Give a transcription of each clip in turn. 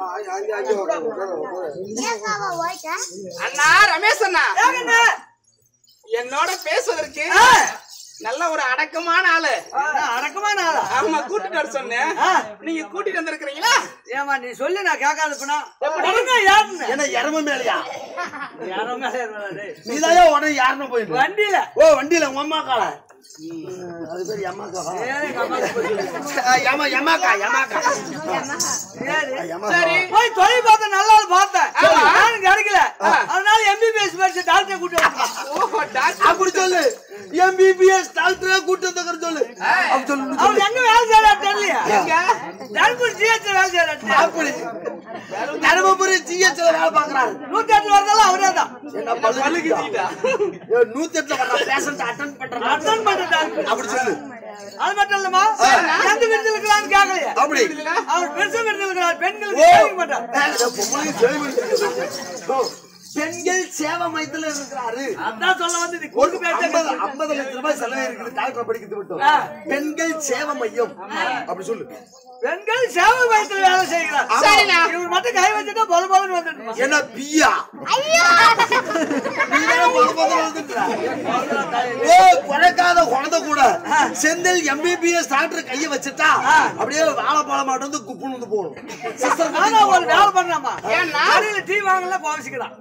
அண்ணா ரமேஷ் அண்ணா என்னோட பேசுவதற்கு நல்ல ஒரு அடக்கமான ஆளு அடக்கமான ஆளா ஆமா கூட்டிட்டு வர சொன்னேன் நீங்க கூட்டிட்டு வந்திருக்கிறீங்களா ஏமா நீ சொல்லு நான் கேட்காத போனா உடனே யாருன்னு என்ன எரம மேலையா யாரோ மேல ஏறுவாரு. நீதாயா உடனே யாருன்னு போயிட்டு வண்டியில ஓ வண்டியில உங்க அம்மா கால அது பேர் எம்மாக்கா ஏறி எங்க அம்மாக்கு போய் சொல்லு. யமா யமாக்கா யமாக்கா ஏறி. சரி போய் தொழில் பார்த்தேன் நல்லா பார்த்தேன் நானும் கிடைக்கல அதனால எம்பிபிஎஸ் படிச்ச டாக்டரை கூட்டு வந்தேன். ஓ டாக்டர் அப்படி சொல்லு எம்பிபிஎஸ் டாக்டர் கூட்டத்தக்கற சொல்லு அப்படி சொல்லு அவர் எங்க வேலை செய்யறாரு தெரியலையா எங்க தர்மபுரி ஜிஹெச் வேலை செய்யறாரு அப்படி தருமபுரி ஜிஹெச்ல வேலை பாக்குறாரு நூத்தி எட்டு வரதெல்லாம் அவரே தான் என்ன பல்லு பல்லு கிச்சிக்கிட்டா நூத்தி எட்டுல வர்ற பேஷண்ட் அட்டன் பண்றாங்க அட்டன் பண்ற டாக்டர் அப்படி சொல்லு அது மட்டும் இல்லம்மா எந்த விருது இருக்கலாம்னு கேட்கலையா அப்படி அவர் பெருசா விருது இருக்கிறார் பெண்களுக்கு ஓ கேட்க மாட்டார் பொம்பளையும் சேவை இருக்குது. ஓ, பெண்கள் சேவை மையத்துல இருக்கிறாரு அதான் சொல்ல வந்து இது ஒரு கொண்டு ஐம்பது பேச ஐம்பது லட்சம் ரூபாய் செலவு இருக்குது டாக்டர் படிக்கிறது மட்டும் ஆ. பெண்கள் சேவை மையம் அப்படி சொல்லு பெண்கள் சேவை மையத்தில் வேலை செய்கிறார் சரிண்ணா. இவர் மட்டும் கை வச்சுட்டா பொது பொதுன்னு வந்துட்டு என்ன பியா நீதானே முத முதல்ல வந்துட்டுற. ஓ பிறக்காத குழந்தை கூட செந்தில் எம்பிபிஎஸ் டாக்டர் கைய வச்சுட்டா அப்படியே வாழைப்பழம் மாட்டு வந்து குப்புன்னு வந்து போகணும் சிஸ்டர் ஆனா ஒரு வேலை பண்ணலாமா ஏன்னா? கடையில டீ வாங்கல கோவிச்சுக்கிறான்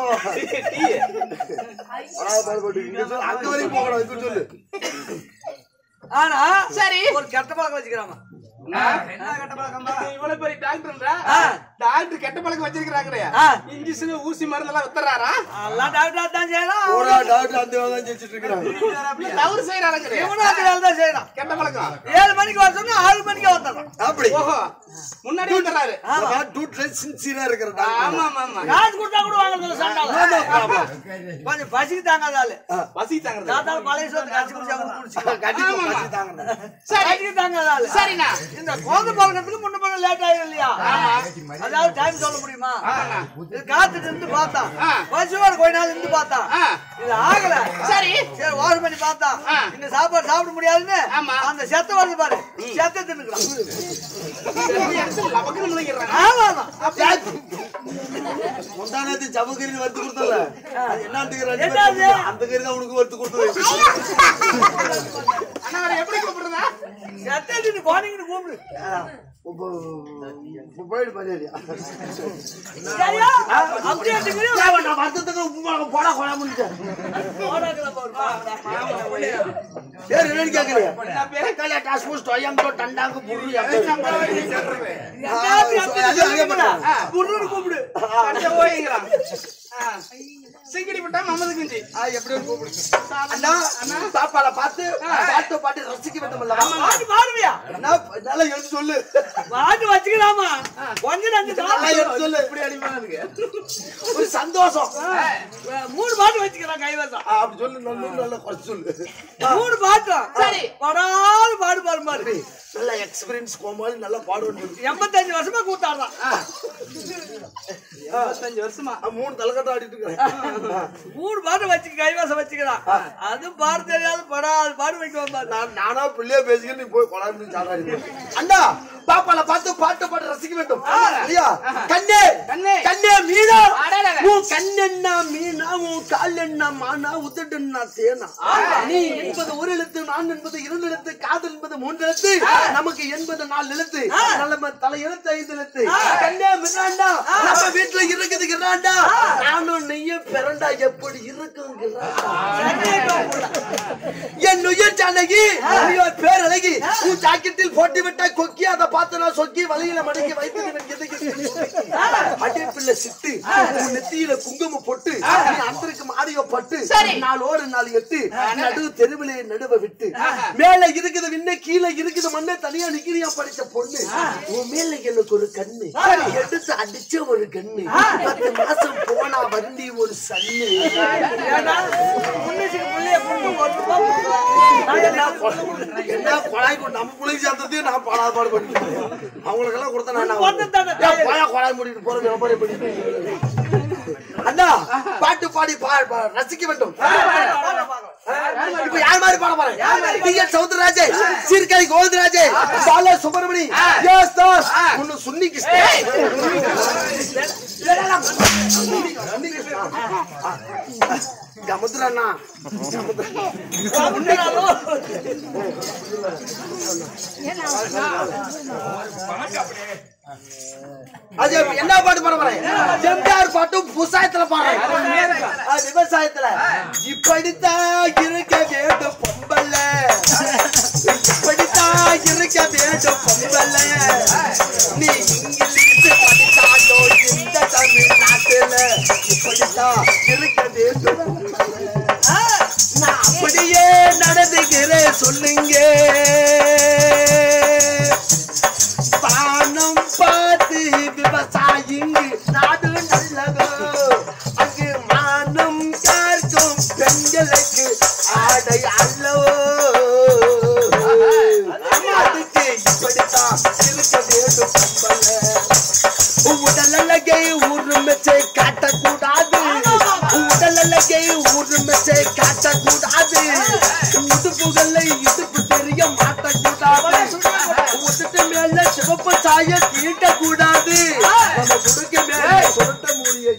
அங்க வரைக்கும் போகணும் இது சொல்லு ஆனா சரி. ஒரு கெட்ட பழக்கம் வச்சுக்கிறாமா இவ்வளவு பெரிய டாக்டர்ன்றா ஆ. டாக்டர் கெட்ட பழக்கம் வச்சிருக்கிறாங்களே ஆ. இன்ஜெக்ஷன் ஊசி மருந்து எல்லாம் வித்துறாரா எல்லாம் டாக்டர் தான் செய்யலாம் போடா டாக்டர் அந்த வேலை தான் செஞ்சுட்டு இருக்கிறாங்க தவறு செய்யறாங்க இவனும் அந்த வேலை தான் செய்யறான் கெட்ட பழக்கம் ஏழு மணிக்கு வர சொன்னா ஆறு மணிக்கு வந்துடுறான் அப்படி ஓஹோ முன்னாடி வந்துடுறாரு டூ ட்ரெஸ் சின்சியரா இருக்கிற டாக்டர் ஆமா ஆமா ஆமா காசு கொடுத்தா கூட வாங்குறதுல சண்டால கொஞ்சம் பசிக்கு தாங்காத ஆளு பசி தாங்க தாத்தால பழைய சோத்து காசு குடிச்சா கூட குடிச்சு கண்டிப்பா ஆமாமா. பசி தாங்கண்ணா. சரி பசிக்கு தாங்காத ஆளு சரிண்ணா இந்த குழந்தை பழக்கத்துக்கு முன்ன பண்ண லேட் ஆயிடும் இல்லையா அதாவது டைம் சொல்ல முடியுமா ஆமாண்ணா. இது காத்துட்டு இருந்து பார்த்தான் ஆ. பசுவோட கொஞ்ச நாள் இருந்து பார்த்தான் ஆ. இது ஆகல சரி சரி வாஷ் பண்ணி பார்த்தான் ஆ. இந்த சாப்பாடு சாப்பிட முடியாதுன்னு ஆமா. அந்த செத்த வருது பாரு செத்த தின்னுக்கிறான் லபக்குன்னு முழுங்கிடுறாங்க ஆமா ஆமா முந்தா நேத்து ஜவுகரி வறுத்து கொடுத்தல அது என்னத்துக்கு ரெண்டு பேர் என்னது? கொடுத்தது? அந்த கறி தான் உனக்கு வறுத்து கொடுத்தது அண்ணா அவரை எப்படி கூப்பிடுறதா செத்த தின்னு போனீங்கன்னு கூப்பிடு இப்போ- இப்போ போயிடு பாரியா சரியா அப்படியே திங்கிறியோ? நான் வருத்தத்துக்கு உப்பு போடா கொடா முடிச்சேன் போடாக்குல பாரு, பாரு. ஏன் என்னன்னு கேக்குறீங்க என்ன பேரு? கல்யா டாஸ் பூஸ் டொயம் டோ டண்டாங்க புரு எங்கேயாவது எத்தனை சொல்லுங்கடா. புர்ருன்னு கூப்பிடு அடுத்த ஓய்ங்கிறான் ஆ. சிங்கிடி விட்டா மமது குஞ்சு எப்படி கூப்பிடு அண்ணா பாப்பால பார்த்து பாட்டு பாட்டு ரசிக்க வேண்டும் அல்லவா பாட்டு பாடுவியா அண்ணா நல்லா எடுத்து சொல்லு பாட்டு வச்சுக்கலாமா கொஞ்சம் ரெண்டு நல்லா பாட்டு எடுத்து சொல்லு இப்படி அடிப்பானுங்க ஒரு சந்தோஷம் மூணு பாட்டு வச்சுக்கலாம் கைவசம் ஆ, அப்படி சொல்லு நல்லா நல்லா குறைச்சு சொல்லு மூணு பாட்டும் சரி. படாது பாடு பாரு பாரு நல்ல எக்ஸ்பீரியன்ஸ் கோமாளி நல்லா பாடுவேன் எண்பத்தஞ்சு வருஷமா கூத்தாடுறான் இருபத்தஞ்சு வருஷமா மூணு தலைக்கட்டம் ஆடிட்டு இருக்கிறேன் மூணு பாட்டு வச்சு கைவாசம் வச்சுக்கிறான் அது பாடு தெரியாது படாது பாடு வைக்க வந்தாரு நான் நானா பிள்ளையா பேசிக்கிட்டு நீ போய் கொடாம சாடாடி அண்ணா பாப்பால பார்த்து பாட்டு பாட்டு ரசிக்க வேண்டும் இல்லையா கண்ணே கண்ணே. கண்ணே மீனா அடடட. உன் கண்ணென்னா மீனா உன் கால் என்ன மானா உதடுன்னா தேனா நீ என்பது ஒரு எழுத்து நான் என்பது இரண்டு எழுத்து காதல் என்பது மூன்று எழுத்து நமக்கு என்பது நாலு எழுத்து நல்ல தலை எழுத்து ஐந்து எழுத்து கண்ணே மிராண்டா நம்ம வீட்டுல இருக்குது கிராண்டா நானும் நெய்ய பிறண்டா எப்படி இருக்கும் என் உயிர் ஜானகி உன் பேர் அழகி உன் ஜாக்கெட்டில் போட்டு விட்ட கொக்கி அதை பார்த்து நான் சொக்கி வலையில மடக்கி வைத்து அடைப்பில்ல சிட்டு உன் நெத்தியில குங்குமம் போட்டு நீ அந்தருக்கு மாடியோ பட்டு நாலு ஓடு நாலு எட்டு நடு தெருவிலே நடுவ விட்டு மேல இருக்குது விண்ண கீழே இருக்குது மண்ணு தனியா நிக்கிறியா படிச்ச பொண்ணு உன் மேல எனக்கு ஒரு கண்ணு எடுத்து அடிச்ச ஒரு கண்ணு பத்து மாசம் போனா வண்டி ஒரு சன்னு ஏன்னா புள்ளிச்சுக்கு புள்ளிய புண்ணு ஒரு ரூபா கொடுக்கலாம். நான் என்ன என்ன என்ன கொழாய் கொண்டு நம்ம புள்ளைக்கு சேர்ந்ததையும் நான் பாடா பாடு பண்ணிட்டேன் அவங்களுக்கெல்லாம் கொடுத்தா நான் என்ன பொண்ணு தானே ஏன் போயா கொழாய் மூடிட்டு போற வியாபாரி பண்ணிட்டு அண்ணா பாட்டு பாடி பா- பா- ரசிக்க வேண்டும் பாக்கலாம், பாக்கலாம். இப்ப யார் மாதிரி பாட போறேன் டி என் சௌந்தரராஜே சீர்காழி கோவிந்தராஜே பால சுப்பிரமணி எஸ் தாஸ் உன்னு சுன்னி கமுத்ரண்ணா அது என்ன பாட்டு பாட போறேன் செம்பியார் பாட்டும் புசாயத்துல பாடுறேன் அது விவசாயத்துல இப்படித்தான் இருக்க வேண்டும் பொம்பல்ல இப்படித்தான் இருக்க வேண்டும் பொம்பல்ல நீ இங்கிலீஷ் படித்தாலோ இந்த தமிழ்நாட்டுல இப்படித்தான் இருக்க வேண்டும் நான் அப்படியே நடந்துக்கிறேன் சொல்லுங்க பானம் பார்த்து விவசாயிங்க நாடு நல்லதோ அங்கு மானம் காக்கும் பெண்களுக்கு ஆடை அல்லவோ அதுக்கு இப்படித்தான் இருக்க வேண்டும் கம்பல உடல் அழகை உரிமைச்சை காட்டக்கூடாது உடல் அழகை உரிமைச்சை காட்டக்கூடாது உடுப்புகளை இடுப்பு தெரிய மாட்டக்கூடாது உடுட்டு மேல சிவப்பு சாய தீட்டக்கூடாது நம்ம குடுக்க மேல சுருட்ட மூடிய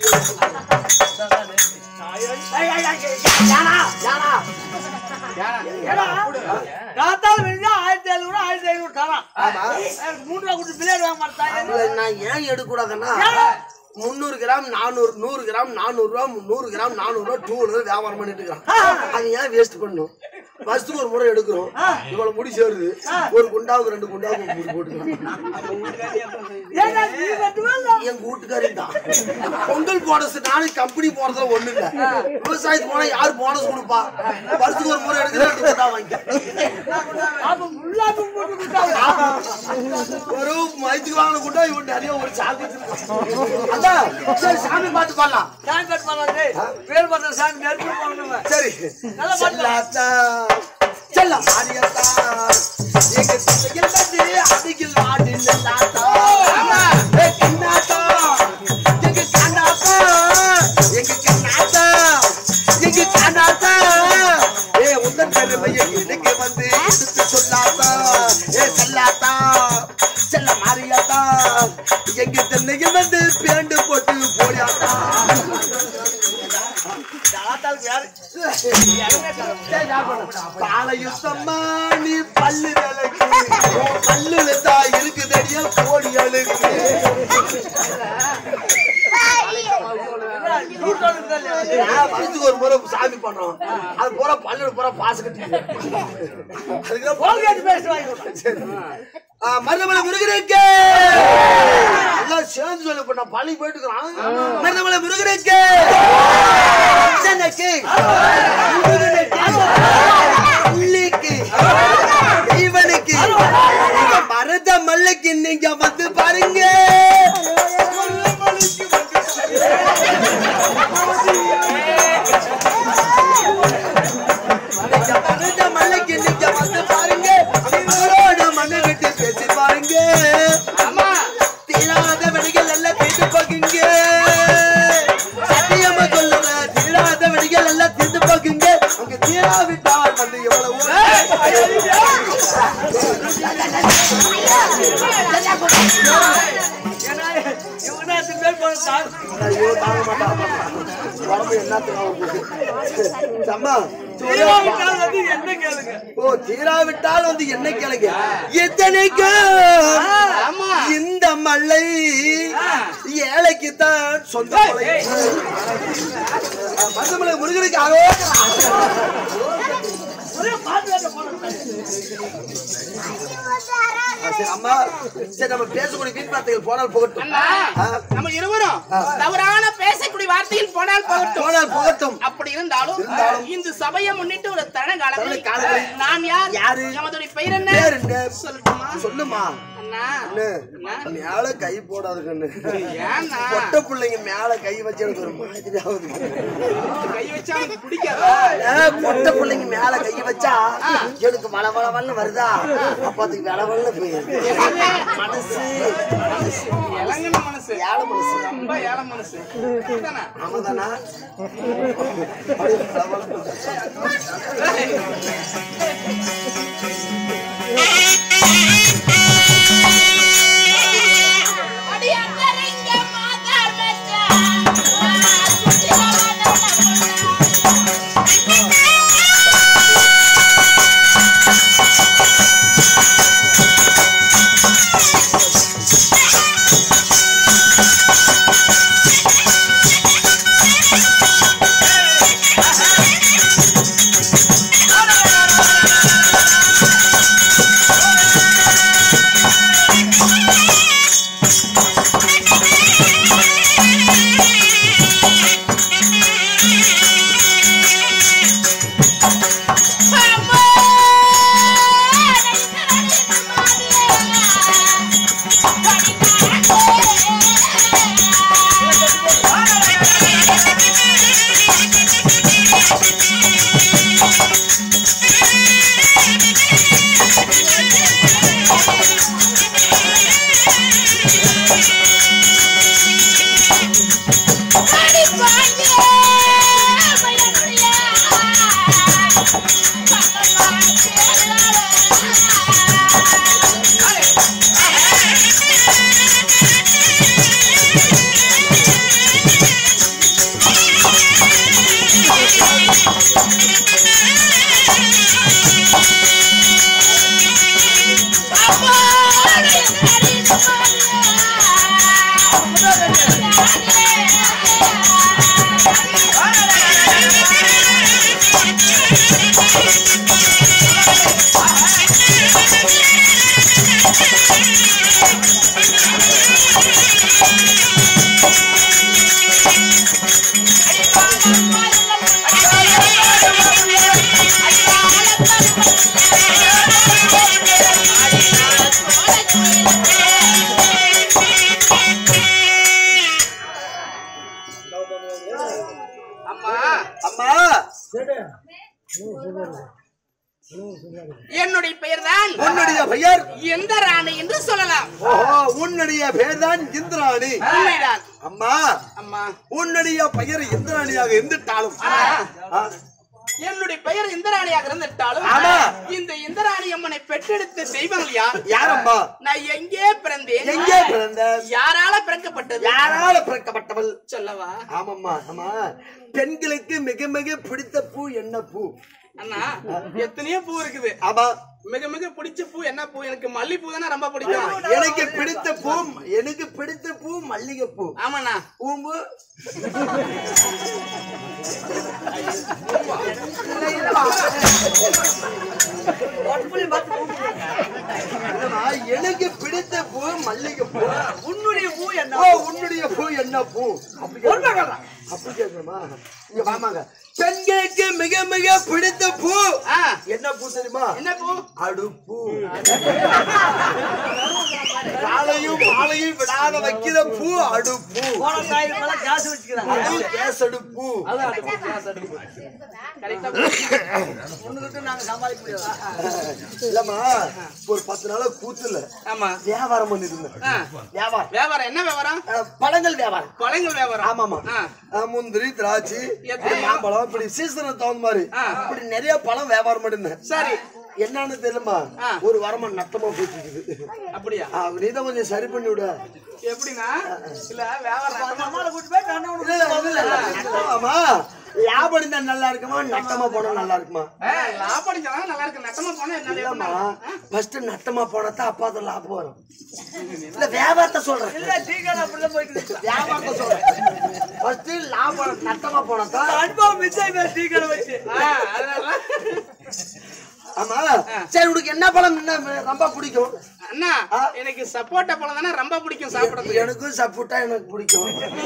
காத்தால விழுந்தா ஆயிரத்தி ஐநூறு ஆயிரத்தி ஐநூறு தரான் எனக்கு மூணு ரூபா கொடுத்து பிள்ளையாடு வாங்க மாட்டாங்க நான் ஏன் எடுக்கக்கூடாதுன்னா முந்நூறு கிராம் நானூறு நூறு கிராம் நானூறு ரூபா நூறு கிராம் நானூறு ரூபா டூ வீலர் வியாபாரம் பண்ணிட்டு இருக்கான் அது ஏன் வேஸ்ட் பண்ணும் வருஷத்துக்கு ஒரு முறை எடுக்கிறோம் இவ்வளவு முடி சேருது ஒரு குண்டாவுக்கு ரெண்டு குண்டாவுக்கு முடி போட்டுக்கலாம் ஏன்னா நீ மட்டுமே இல்ல. என் கூட்டுக்காரி தான் பொங்கல் போனஸ் நானும் கம்பெனி போறதுல ஒண்ணு இல்ல விவசாயத்துக்கு போனா யாரு போனஸ் கொடுப்பா வருஷத்துக்கு ஒரு முறை எடுக்கிற ரெண்டு குண்டா வாங்கி அப்ப முள்ளாப்பு போட்டு கொடுத்தாங்க. ஒரு மைத்துக்கு வாங்கின குண்டா இவன் நிறைய ஒரு சாக்கு வச்சிருக்கான் அதான் சரி சாமி பாட்டு பாடலாம் சாமி கட் பண்ணாது பேர் பார்த்தா சாமி நெருப்பு போடணும் சரி நல்லா பாட்டு. செல்லாத்தா செல்ல மாரியத்தா எங்க திசையில் வந்து அடியில் ஆடி நில்லாத்தா ஏ கண்ணாத்தா எங்க கண்ணாத்தா எங்க கண்ணாத்தா எங்க கண்ணாத்தா ஏ உந்தன் பெருமையை எனக்கு வந்து எடுத்து சொல்லாத்தா ஏ செல்லாத்தா செல்ல மாரியாத்தா எங்க தென்னையில் வந்து பேண்டு போட்டு போடியாத்தா பாலையுத்தம்மா நீ பல்லு விளக்கு உன் பல்லுல தான் இருக்குதடியா கோடி அழுக்கு நான் வருஷத்துக்கு ஒரு முறை சாமி பண்றோம் அது பூரா பல்லுல பூரா பாசு கட்டி அதுக்கு கோல்கேட் பேஸ்ட் வாங்கி கொடுத்தேன். மருதமலை முருகனுக்கு எல்லாம் சேர்ந்து சொல்லி இப்ப நான் பழி போயிட்டு இருக்கிறான் மருதமலை முருகனுக்கு அர்ச்சனைக்கு, முருகனுக்கு புள்ளிக்கு இவனுக்கு இந்த மருத மல்லைக்கு நீங்க வந்து பாருங்க நீங்க மருத மல்லைக்கு நீங்க வந்து பாருங்க அவங்களோட மண்ணை விட்டு பேசி பாருங்க தீராத வெடிகள் எல்லாம் தீர்ந்து போகுங்க சத்தியமா சொல்லுற தீராத வெடிகள் எல்லாம் தீர்ந்து போகுங்க அங்க தீராவிட்டால் வந்து எவ்வளவு ஏன்னா இவனா எத்தனை பேர் போன சாமி. ஐயோ தாங்க மாட்டான் உடம்பு என்னத்துக்கு ஆகும் போகுது? அம்மா, தீராவிட்டால் வந்து என்ன கேளுங்க ஓ தீராவிட்டால் வந்து என்ன கேளுங்க எத்தனைக்கு இந்த மலை ஏழைக்கு தான் சொந்த மலை மருதமலை முருகனுக்கு ஆகோ ஒரே பாட்டு வேற போனோம். சரி அம்மா சரி நம்ம பேசக்கூடிய வீண் வார்த்தைகள் போனால் போகட்டும் அண்ணா, ஆ, நம்ம இருவரும் தவறான பேசக்கூடிய வார்த்தையில் போனால் போகட்டும் போனால் போகட்டும் அப்படி இருந்தாலும் இருந்தாலும் இந்த சபையை முன்னிட்டு ஒரு தருண தருண காலத்தில் காலத்தில் நான் யார் யாரு? நமதுடைய பெயர் என்ன பேர் என்ன சொல்லட்டுமா சொல்லுமா அண்ணா கண்ணு, அண்ணா. மேல கை போடாது கண்ணு ஏன்னா பொட்ட பிள்ளைங்க மேல கை வச்சு எனக்கு ஒரு மாதிரி ஆகுது கை வச்சா அவனுக்கு பிடிக்காதா ஏ, பொட்ட பிள்ளைங்க மேல கை வச்சா எனக்கு வள வள வளன்னு வருதா அப்ப அதுக்கு வள வளன்னு போயிருக்கு மனசு மனசு இளங்கன மனசு ஏழை மனசு ரொம்ப ஏழை மனசு அப்படிதானே? ஆமாதானா அப்படியே வள வளன்னு. அடியந்தரிங்க மாதார் மச்சான் சுத்திரமான அம்மா அம்மா என்னுடைய பெயர்தான் உன்னுடைய பெயர் எந்த ராணி என்று சொல்லலாம் ஓஹோ உன்னுடைய பெயர் தான் இந்திராணி உண்மைதான் அம்மா அம்மா உன்னுடைய பெயர் இந்திராணியாக இருந்துட்டாலும் ஆ, என்னுடைய பெயர் இந்திராணியாக இருந்துட்டாலும் ஆமா. இந்த இந்திராணி அம்மனை பெற்றெடுத்த தெய்வங்கள் யார் யாரம்மா நான் எங்கே பிறந்தேன் எங்கே பிறந்த யாரால பிறக்கப்பட்டது யாரால பிறக்கப்பட்டவள் சொல்லவா ஆமாம்மா ஆமா பெண்களுக்கு மிக மிக பிடித்த பூ என்ன பூ அண்ணா எத்தனையோ பூ இருக்குது ஆமா மிக மிக பிடிச்ச பூ என்ன பூ எனக்கு மல்லிப்பூ தானே ரொம்ப பிடிக்கும் எனக்கு பிடித்த பூ எனக்கு பிடித்த பூ மல்லிகை பூ ஆமாண்ணா பூம்பு இல்லம்மா, எனக்கு பிடித்த பூ மல்லிகை பூ உன்னுடைய பூ என்ன ஓ உன்னுடைய பூ என்ன பூ அப்படி கேட்கணுமா? அப்படி கேட்கணுமா இங்க வாமாங்க பெண்களுக்கு மிக மிக பிடித்த பூ ஆ, என்ன பூ தெரியுமா என்ன பூ அடுப்பு காலையும் மாலையும் விடாத வைக்கிற பூ அடுப்பு போன தாய்க்கு கேஸ் வச்சுக்கிறாங்க அது கேஸ் அடுப்பு அதான் அந்த கேஸ் அடுப்பு கரெக்டா ஒண்ணுகிட்ட நாங்க சமாளிக்க முடியாது இல்லம்மா ஒரு பத்து நாளா கூத்துல ஆமா வியாபாரம் பண்ணிட்டு இருந்தேன் ஆ, வியாபாரம் வியாபாரம் என்ன வியாபாரம் அஹ், பழங்கள் வியாபாரம் கொலைங்கள் வியாபாரம் ஆமாமா ஆ, அஹ், முந்திரி திராட்சை எத்தனை? மாம்பழம் இப்படி சீசனுக்கு தகுந்த மாதிரி ஆ. இப்படி நிறைய பழம் வியாபாரம் பண்ணிருந்தேன் சரி என்னன்னு தெரியலமா ஆ. ஒரு வாரமா நட்டமா போயிட்டு இருக்குது அப்படியா நீதான் கொஞ்சம் சரி பண்ணி விட எப்படின்னா இல்ல வியாபாரம் அம்மாவை கூட்டு போய் கண்ணவனுக்கு இல்ல, இல்ல, இல்ல, நட்டமாமா லாபம் இருந்தா நல்லா இருக்குமா நட்டமா போனா நல்லா இருக்குமா ஏய், லாபம் அடிச்சா நல்லா இருக்கு நட்டமா போனா என்ன இல்லம்மா லாபம்? ஃபர்ஸ்ட் நட்டமா போனா தான் அப்பா அது லாபம் வரும் இல்ல வியாபாரத்தை சொல்றேன் இல்ல டீ கடை அப்படிதான் போய்க்கிட்டு வியாபாரத்தை சொல்றேன் ஃபர்ஸ்ட் லாபம் நட்டமா போனா தான் அனுபவம் மிச்சம் டீ கடை வச்சு ஆ, அதனால ஆமா சரி உனக்கு என்ன பழம் என்ன ரொம்ப பிடிக்கும் அண்ணா எனக்கு சப்போட்டா பழம் தானே ரொம்ப பிடிக்கும் சாப்பிடறதுக்கு எனக்கும் சப்போட்டா எனக்கு பிடிக்கும்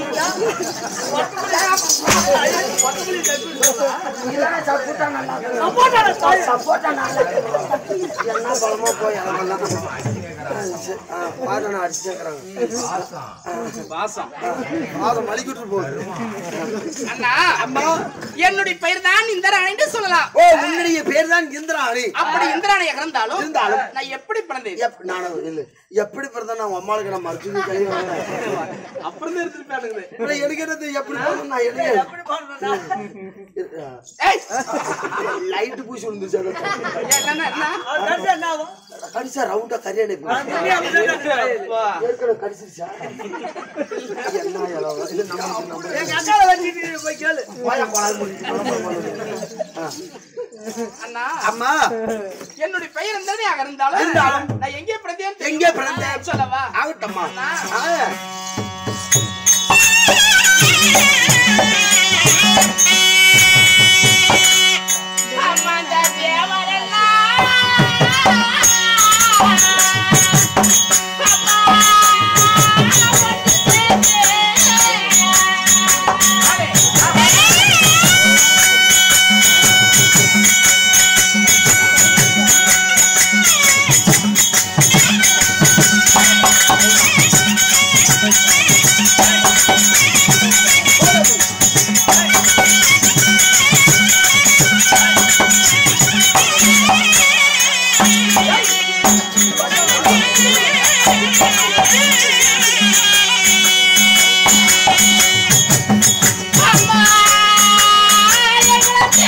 இல்லைன்னா சப்போட்டா நல்லா இருக்கும். சப்போட்டா நல்லா இருக்கும். என்ன பழமோ போய் அதெல்லாம் சரி, ஆ, பாரு நான் அடிச்சுக்கிறாங்க வாசம் பாதம் மலிக்கிட்டு போகுது அண்ணா அம்மா என்னுடைய பெயர் தான் இந்திராணி என்று சொல்லலாம் ஓ உன்னுடைய பேர் தான் இந்திராணி அப்படி இந்திராணி இருந்தாலும் இருந்தாலும். நான் எப்படி பிறந்தேன் எப்- நானும் இல்ல எப்படி பிறந்தா நான் அம்மாளுக்கு நான் மறுச்சு கழிவு அப்புறம் தான் இருந்துருப்பானுங்களே எனக்கு என்னது எப்படி பிறந்தா நான் எடுக்க எப்படி பண்றதா? ஏய் லைட் பூசி விழுந்துச்சு அது. என்னன்னா என்ன அது கடைசியா என்ன ஆகும்? கடிச்சா ரவுண்டா கரியாடை அது தெரியும், அப்படிதான் தெரியும். அப்பா. ஏற்கனவே கடிச்சிருச்சா என்ன இளவ? இது நம்ம நம்ம எங்க அக்காவை வச்சுட்டு நீ போய் கேளு வாயா போலாம் முடிச்சு போலாம் போலாம். ஆ. அண்ணா அம்மா என்னுடைய பெயர் இந்திரணியாக இருந்தாலும் இருந்தாலும். நான் எங்கே பிறந்தேன் எங்கே பிறந்தேன்? சொல்லவா ஆகட்டம்மா ஆ. அம்மாந்த தேவரெல்லாம் அம்மா அம்மா எங்களுக்கு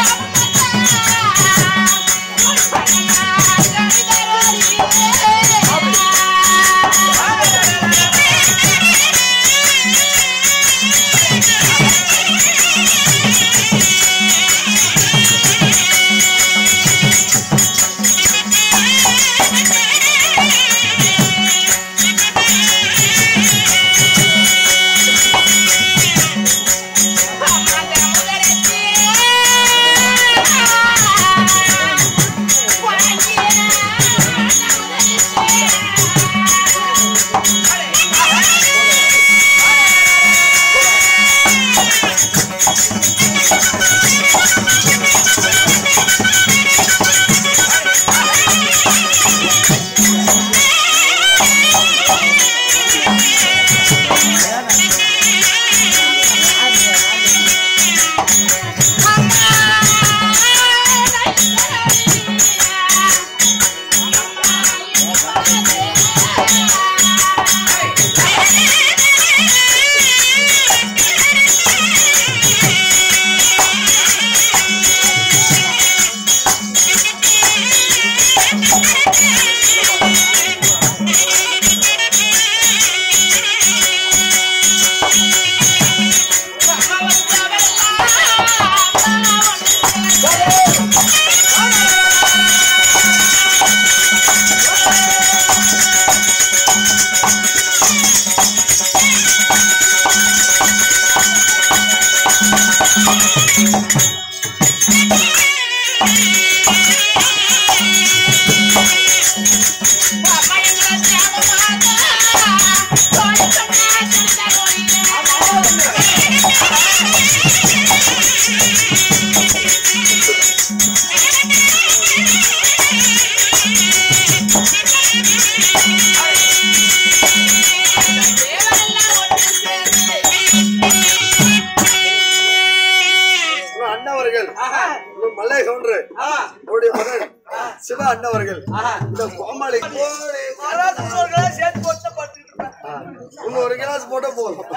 உங்க அண்ணவர்கள் உங்க மல்லை கவுண்டர் அவருடைய மகன் சிவ அண்ணவர்கள் இந்த கோமாளி கோமாளி மகாராஷ்டிரர்களே சேர்த்து போட்டு படுத்துக்கிட்டு இருப்பேன். இன்னும் ஒரு கிளாஸ் போட்டா போதும்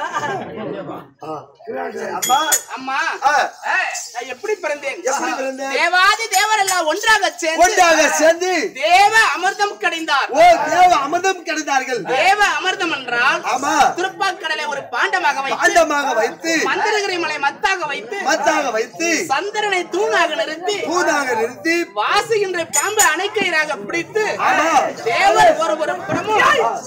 ஆ. அம்மா அம்மா ஆ, ஏய், நான் எப்படி பிறந்தேன் எப்படி பிறந்தேன்? தேவாதி தேவரெல்லாம் ஒன்றாக சேர்ந்து ஒன்றாக சேர்ந்து தேவ அமிர்தம் கிடைந்தார் ஓ தேவ அமிர்தம் கிடைத்தார்கள் தேவ அமிர்தம் என்றால் ஆமா திருப்பாக்கடலை ஒரு பாண்டமாக வைத்து பாண்டமாக வைத்து மந்திரகிரி மலை மத்தாக வைத்து மத்தாக வைத்து சந்திரனை தூணாக நிறுத்தி பூதாக நிறுத்தி வாசுகின்ற பாம்பு அணைக்கயிறாக பிடித்து ஆமா. தேவர் ஒரு ஒரு புறமும்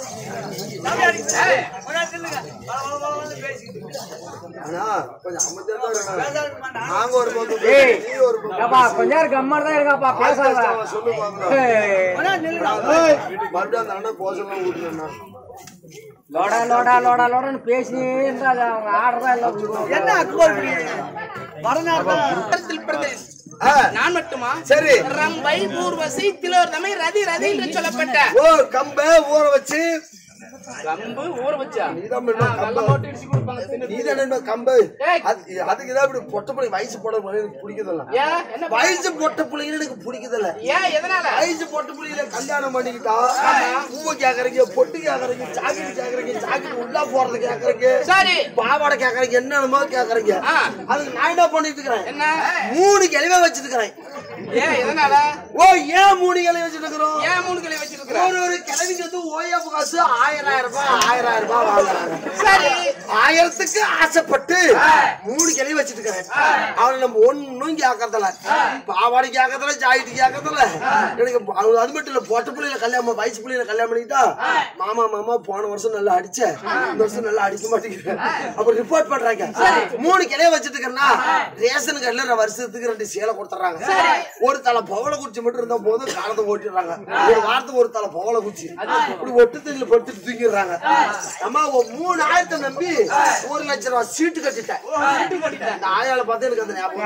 ஏய், உடனே நில்லுங்க. வள, வள, வள, வளன்னு பேசிக்கிட்டு இருக்கு. ஆனா கொஞ்சம் அமைதியா தான் இருக்கணும். பேசாம இருக்க மாட்டான். நாங்க ஒரு பக்கம் ஏய். நீ ஒரு பக்கம் ஏப்பா கொஞ்ச நேரம் கம்மாடி தான் இருக்காப்பா பேசாத அவன் சொல்லு பாக்கலாம். ஏய், உடனே நில்லுடா. ஏய், மறுபடியும் அந்த அண்ணன் போசலாம் ஊட்டுறேன்னா லோடா லோடா லோடா லோடான்னு பேசினே இருந்தா அது அவங்க ஆடுறதா இல்ல என்ன அக்குவால் பிடிக்கிறீங்க? வடநாட்டுல உலகத்தில் பிறந்தேன் ஆ, நான் மட்டும் தெரியுமா சரி ரம்பை ஊர்வசி திலோர்தமை ரதி ரதி என்று சொல்லப்பட்ட ஓ கம்ப ஊற வச்சு ரம்பு ஊற வச்சா நீதான் என்ன நல்ல கம்ப மோட்டை இடிச்சு கொடுப்பாங்க தின்னு. நீதான் என்ன கம்பு ஏய். அது அதுக்கு தான் இப்படி பொட்ட பிள்ளை வயசு போட எனக்கு பிடிக்குதில்ல ஏன் என்ன ப- வயசு பொட்ட பிள்ளைங்க எனக்கு பிடிக்குதில்ல ஏன் எதனால வயசு பொட்ட பிள்ளைகளை கல்யாணம் பண்ணிக்கிட்டா பூவை கேக்குறீங்க பொட்டு கேக்குறீங்க ஜாக்கெட் கேக்குறீங்க ஜாக்கெட் உள்ளா போறது கேக்குறீங்க சரி பாவாடை கேக்குறீங்க என்னென்னமோ கேக்குறீங்க ஆ. அதுக்கு நான் என்ன பண்ணிட்டு இருக்கிறேன் என்ன மூணு கிழமை வச்சிட்டு இருக்கிறேன் ஏன் எதனால ஓ ஏன் மூணு கிழமை வச்சிட்டு இருக்கிறோம் ஏன் மூணு கிளை வச்சிருக்கிற ஒரு ஒரு கிழமைக்கு வந்து ஓய்வு காசு ஆயிரம் ஆயிரம் ரூபாய் ஆயிரம் ஆயிரம் ரூபாய் வாங்குறாங்க சரி ஆயிரத்துக்கு ஆசைப்பட்டு மூணு கிளை வச்சிட்டு இருக்கிறேன் அவனை நம்ம ஒண்ணும் கேட்கறதில்ல பாவாடை கேட்கறதில்ல ஜாயிட்டு கேட்கறதில்ல எனக்கு அது அது மட்டும் இல்ல பொட்ட பிள்ளைல கல்யாணம் வயசு பிள்ளைல கல்யாணம் பண்ணிட்டா மாமா மாமா போன வருஷம் நல்லா அடிச்ச இந்த வருஷம் நல்லா அடிக்க மாட்டேங்கிறேன் அப்புறம் ரிப்போர்ட் பண்றாங்க மூணு கிளைய வச்சிட்டு இருக்கேன்னா ரேஷன் கடையில வருஷத்துக்கு ரெண்டு சேலை கொடுத்துறாங்க ஒரு தலை பவள குச்சி மட்டும் இருந்தா போதும் காலத்தை ஓட்டிடுறாங்க ஒரு வாரத்துக்கு ஒரு தலை பவள குச்சி இப்படி ஒட்டு தண்ணியில படுத்துட்டு தூக்கிடுறாங்க அம்மா ஒரு மூணு ஆயிரத்தை நம்பி ஒரு லட்சம் ரூபாய் சீட்டு கட்டிட்டேன் இந்த ஆயால பார்த்து எனக்கு அந்த ஞாபகம்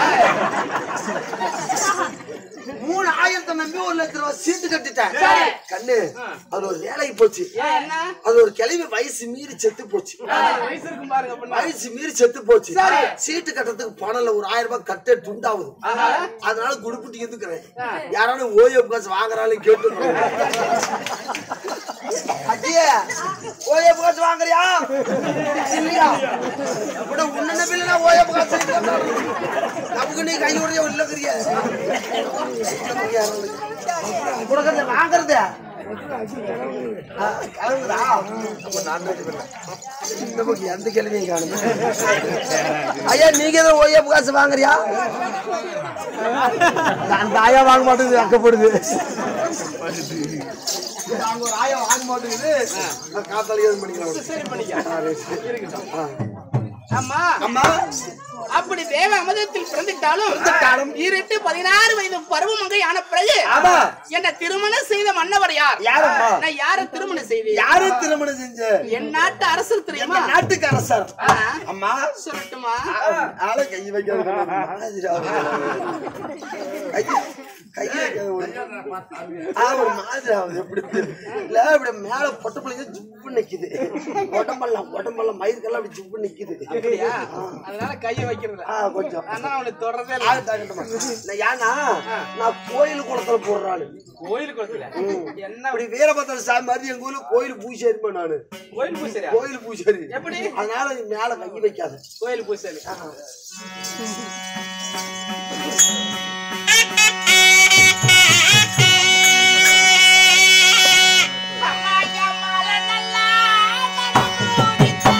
வந்துச்சு. மூணு ஆயிரத்தை நம்பி ஒரு லட்சம் ரூபாய் சீட்டு கட்டிட்டேன் கண்ணு அது ஒரு வேலைக்கு போச்சு ஏன் என்ன அது ஒரு கிளவி வயசு மீறி செத்து போச்சு வயசு இருக்கும் பாருங்க அப்படின்னா. வயசு மீறி செத்து போச்சு சீட்டு கட்டுறதுக்கு பணம் இல்ல ஒரு ஆயிரம் ரூபாய் கட்டே துண்டாகுது அதனால குடுப்பிட்டு இருந்துக்கிறேன் யாராலும் ஓய்வு காசு வாங்குறாலும் கேட்டு அட்டியே ஓய்வு காசு வாங்குறியா இல்லையா கூட உன்ன பிள்ளை ஓய்வு காசு நமக்கு நீ கையோடைய உள்ளக்கிறிய உனக்கு வாங்குறது ஆ, கிளம்புதா? அப்ப நான் தான் சொல்றேன். நமக்கு எந்த கேள்வியும் காணுமே ஐயா நீங்க எதுவும் ஓய்வு காசு வாங்குறியா அந்த ஆயா வாங்க மாட்டேங்குது அக்கப்படுது அங்க ஒரு ஆயா வாங்க மாட்டேங்குது நான் காத்தாலே எதுவும் பண்ணிக்கலாம் சரி பண்ணிக்க இருக்கட்டும் அம்மா அம்மா அப்படி தேவ அமதத்தில் பிறந்துட்டாலும் இருட்டு பதினாறு வயது பருவமங்கை ஆன பிறகு ஆமா என்ன திருமணம் செய்த மன்னவர் யார் யாரம்மா? நான் யார திருமணம் செய்தேன் யாரு திருமணம் செஞ்ச என் நாட்டு அரசர் தெரியுமா எங்க நாட்டுக்கு அரசர் ஆ, அம்மா சொல்லட்டுமா ஆளை கை வைக்காத மாதிரி ஆகுது. கை கை வைக்காத ஒரு ஆ, ஒரு மாதிரி ஆகுது எப்படி இல்ல இப்படி மேல பொட்ட பிள்ளைங்க ஜுப்பு நிக்குது உடம்பெல்லாம் உடம்பெல்லாம் மயிருக்கெல்லாம் அப்படி ஜுப்பு நிக்குது அப்படியா அதனால கையை வைக்கிறது ஆ கொஞ்சம் ஆனா அவனுக்கு தொடர்றதே இல்ல ஆளு தாக்கட்டுமா? நான் ஏன்னா நான் கோயில் குளத்துல போடுற ஆளு கோயில் குளத்துல என்ன அப்படி வீரபத்திர சாமி மாதிரி எங்க ஊர்ல கோயில் பூசாரிமா நானு கோயில் பூசரியா கோயில் பூசாரி எப்படி? அதனால நீ மேல கை வைக்காத கோயில் பூசரி அம்மா ஜமால நல்லா மனமுடித்தா.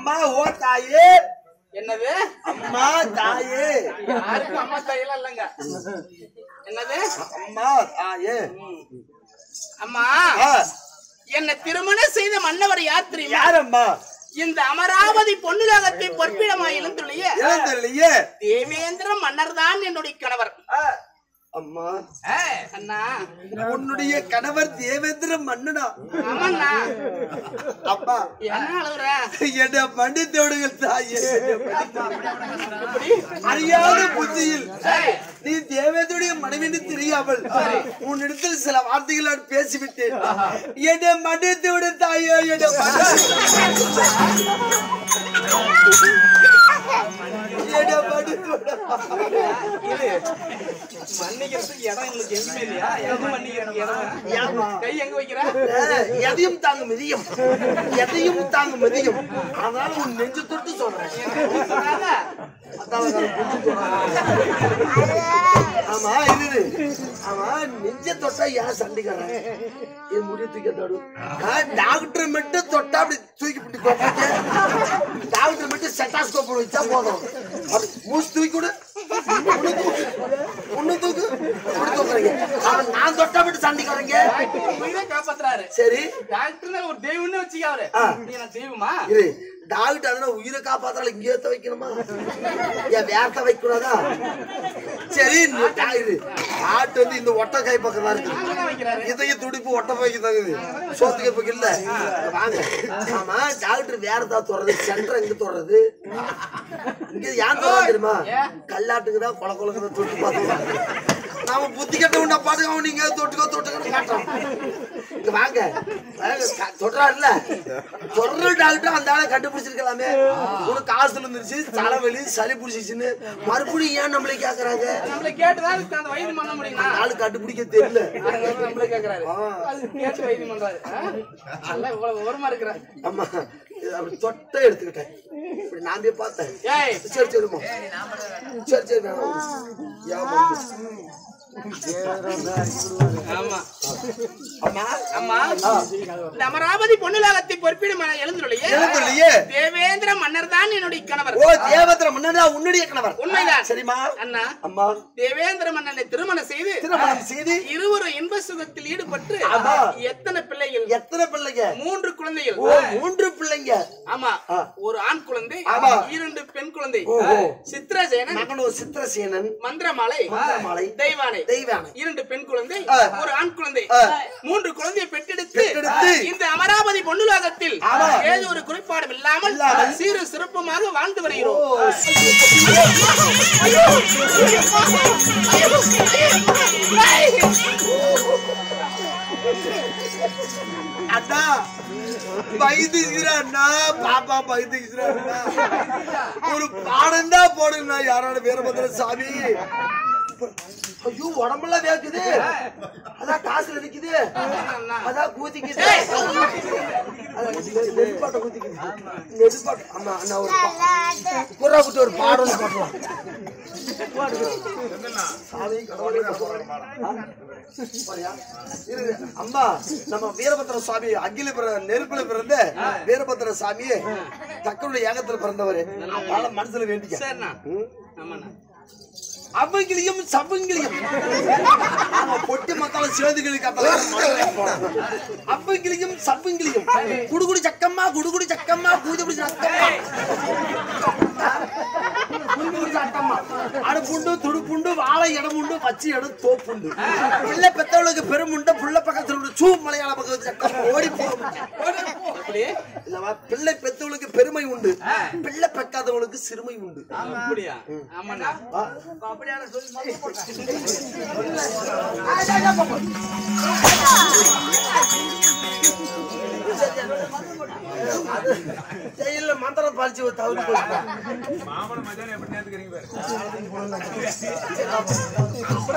அம்மா ஓ தாயே என்னது அம்மா தாயே யாருக்கும் அம்மா தையெல்லாம் இல்லைங்க என்னது அம்மா தாயே அம்மா ஆ, என்ன திருமணம் செய்த மன்னவர் யார் தெரியுமா யாரம்மா இந்த அமராவதி பொன்னுலகத்தை பொற்பிடமாய் எழுந்துள்ளிய இழந்தில்லையே தேவேந்திர மன்னர் தான் என்னுடைய கணவர் அம்மா அண்ணா உன்னுடைய கணவர் தேவேந்திர மன்னனா ஆமாண்ணா அப்பா என்ன அழுகுற என்ன மன்னித்து விடுங்கள் தாயே அறியாத புத்தியில் நீ தேவேந்திரனுடைய மனைவின்னு தெரியாமல் உன்னிடத்தில் சில வார்த்தைகள் நான் பேசிவிட்டேன் என்னை மன்னித்து விடு தாயே என்னை மன்னித்து என்னை மன்னித்து விடு. மன்னிக்கிறதுக்கு இடம் எங்களுக்கு எதுவுமே இல்லையா எங்க மன்னிக்கிறதுக்கு இடம் ஏம்மா? கை எங்க வைக்கிற ஏய், எதையும் தாங்க மிதியும் எதையும் தாங்க மிதியும் அதனால உன் நெஞ்சு தொட்டு சொல்றேன் சொல்லாத. அதான் நான் புரிஞ்சு சொல்றேன். ஆமா இரு ஆமா நெஞ்ச தொட்டா ஏன் சண்டிக்கிறேன் என் முடி தூக்கி தொடு டாக்டர் மட்டும் தொட்டா அப்படி தூக்கி பிடி கொட்டாங்க டாக்டர் மட்டும் செட்டாஸ்கோப் வச்சா போதும் அது மூச்சு தூக்கி கொடு உன்னை தூக்கு உன்னை தூக்கு அப்படி தூக்குறீங்க அவன் நான் தொட்டா மட்டும் சண்டிக்கிறீங்க உயிரை காப்பாத்துறாரு சரி டாக்டர்னு ஒரு தெய்வம்னு வச்சுக்க அவரு ஆ. நீ என்ன தெய்வமா இரு டாக்டர் அதனால உயிரை காப்பாத்தால இங்கே ஏத்த வைக்கணுமா ஏன் வேர்த்த வைக்கூடாதா சரி இந்த டாக்டர் டாக்டர் வந்து இந்த ஒட்டை கை பக்கம் தான் இருக்கு அங்கதான் வைக்கிறாரு இதய துடிப்பு ஒட்ட போய்க்கு தாங்குது சோத்துக்கு இப்ப இல்ல இங்க வாங்க ஆமா டாக்டர் வேற ஏதாவது தொடறது சென்டர் எங்க தொடறது இங்க ஏன் தொடறது தெரியுமா கல்லாட்டுக்கு தான் கொல கொலக்கு தான் தொட்டு பார்த்தோம் நாம புத்தி கட்ட உண்டா பாட்டுக்க அவன் நீங்க தொட்டுக்கோ தொட்டுக்கோ காட்டுறோம் இங்க வாங்க வாங்க, க- தொடுறாருல்ல தொடர் டாக்டர் அந்த ஆளை கண்டுபிடிச்சிருக்கலாமே உனக்கு காசு இருந்துருச்சு தலைவலி சளி பிடிச்சிச்சுன்னு மறுபடியும் ஏன் நம்மளே கேக்குறாங்க நம்மள கேட்டுதான் அதுக்கு அந்த வைத்தியம் பண்ண முடியுமா அந்த ஆளு கண்டுபிடிக்க தெரியல அதனால நம்மள கேக்குறாரு அது கேட்டு வைத்தியம் பண்றாரு ஆ? நல்லா இவ்வளவு விவரமா இருக்கிற ஆமா இது அப்படி தொட்ட எடுத்துக்கிட்டேன் இப்படி நான் போய் பார்த்தேன் ஏய் சரி சரிம்மா சரி சரி வேணாம் ஏம்மா? ஆமா அம்மா அம்மா இந்த அமராவதி பொன்னுலகத்தை பொறுப்பிடமான எழுந்துள்ளையே எழுந்துள்ளையே. தேவேந்திர மன்னர் தான் என்னுடைய கணவர் ஓ தேவத்திர மன்னனா உன்னுடைய கணவர் உண்மைதான் சரிம்மா அண்ணா அம்மா தேவேந்திர மன்னனை திருமணம் செய்து திருமணம் செய்து இருவரும் இன்ப சுகத்தில் ஈடுபட்டு ஆமா. எத்தனை பிள்ளைகள் எத்தனை பிள்ளைங்க மூன்று குழந்தைகள் ஓ மூன்று பிள்ளைங்க ஆமா ஆ. ஒரு ஆண் குழந்தை ஆமா. இரண்டு பெண் குழந்தை ஓஹோ. சித்ரசேனன் மகன் ஒரு சித்திரசேனன் மந்திரமாலை மந்திரமாலை. தெய்வானை தெய்வானை. இரண்டு பெண் குழந்தை ஆ. ஒரு ஆண் குழந்தை ஆ. மூன்று குழந்தையை பெற்றெடுத்து பெற்றெடுத்து. இந்த அமராவதி பொன்னுலகத்தில் ஆமா. ஏதோ ஒரு குறைபாடும் இல்லாமல் இல்லாமல். சீரு சிறப்புமாக வாழ்ந்து வருகிறோம் ஓ, அண்ணா பயந்துக்கிறா அண்ணா பாப்பா பயந்துக்கிறா அண்ணா ஒரு பாடம் தான் போடுங்கண்ணா யாரோட வீரபத்திர சாமி ஐயோ உடம்பெல்லாம் வேக்குது அதான் காசுல நிக்குது அதான் கூத்திக்குது அதான் நெ- நெருப்பாட்ட கூத்திக்குது நெருப்பாட்ட ஆமா அண்ணா ஒரு பா- குர்ரா குட்டி ஒரு பாடம் போட்டுருவோம் சாமி கடவுளே ஆ? பாரியா? இரு, இரு. அம்மா நம்ம வீரபத்திர சுவாமி அகில பிற நெருப்புல பிறந்த வீரபத்திர சாமி தக்கனுடைய ஏகத்துல பிறந்தவர் அதனால மனசுல வேண்டிக்க சரிண்ணா ஆமாண்ணா அவங்கிலியும் சவங்கிலியும் அவன் பொட்டி மத்தால சிவந்துகளுக்கு அவங்கிலியும் சவங்கிலியும் குடுகுடி சக்கம்மா குடுகுடி சக்கம்மா கூஜபடி சக்கம்மா குடுகுடி சக்கம்மா அடுப்புண்டு துடுப்புண்டு வாழை இடமுண்டு பச்சை இடம் தோப்புண்டு பிள்ளை பெத்தவளுக்கு பெருமுண்டு புள்ள பக்கத்துல உள்ள சூ மலையாள பக்கத்து சக்கம் ஓடி போகும் அப்படி இல்லவா பிள்ளை பெத்தவளுக்கு பெருமை உண்டு பிள்ளை பெக்காதவளுக்கு சிறுமை உண்டு அப்படியா ஆமாண்ணா அப்படியான சொல்லி மறந்து போட்டேன். ஜெயில மந்திரம் பாலிச்சு தவறு போச்சு மாமன மச்சான் எப்படி நேத்துக்கிறீங்க பாரு